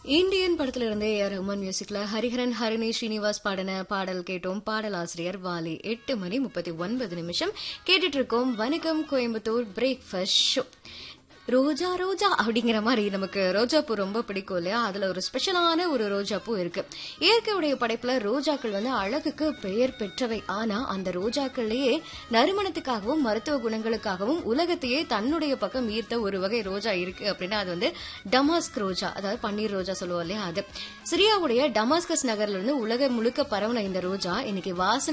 Indian படத்துல இருந்தே AR Rahman மியூசிக்ல ஹரிஹரன் ஹரிணி ஸ்ரீனிவாஸ் பாடின பாடல் கேட்டோம் பாடலாசிரியர் வாலி எட்டு மணி முப்பத்தி ஒன்பது நிமிஷம் கேட்டுட்டு இருக்கோம் வணக்கம் கோயம்புத்தூர் பிரேக்ஃபாஸ்ட் ஷோ ரோஜா ரோஜா அப்படிங்கிற மாதிரி நமக்கு ரோஜாப்பூ ரொம்ப பிடிக்கும் இல்லையா அதுல ஒரு ஸ்பெஷலான ஒரு ரோஜாப்பூ இருக்கு இயற்கையுடைய படைப்புல ரோஜாக்கள் வந்து அழகுக்கு பெயர் பெற்றவை ஆனா அந்த ரோஜாக்கள்லயே நறுமணத்துக்காகவும் மருத்துவ குணங்களுக்காகவும் உலகத்தையே தன்னுடைய பக்கம் ஈர்த்த ஒரு வகை ரோஜா இருக்கு அப்படின்னா அது வந்து டமாஸ்க் ரோஜா அதாவது பன்னீர் ரோஜா சொல்லுவோம் இல்லையா அது சிரியாவுடைய டமாஸ்கஸ் நகர்ல இருந்து உலகம் முழுக்க பரவுன இந்த ரோஜா இன்னைக்கு வாசனை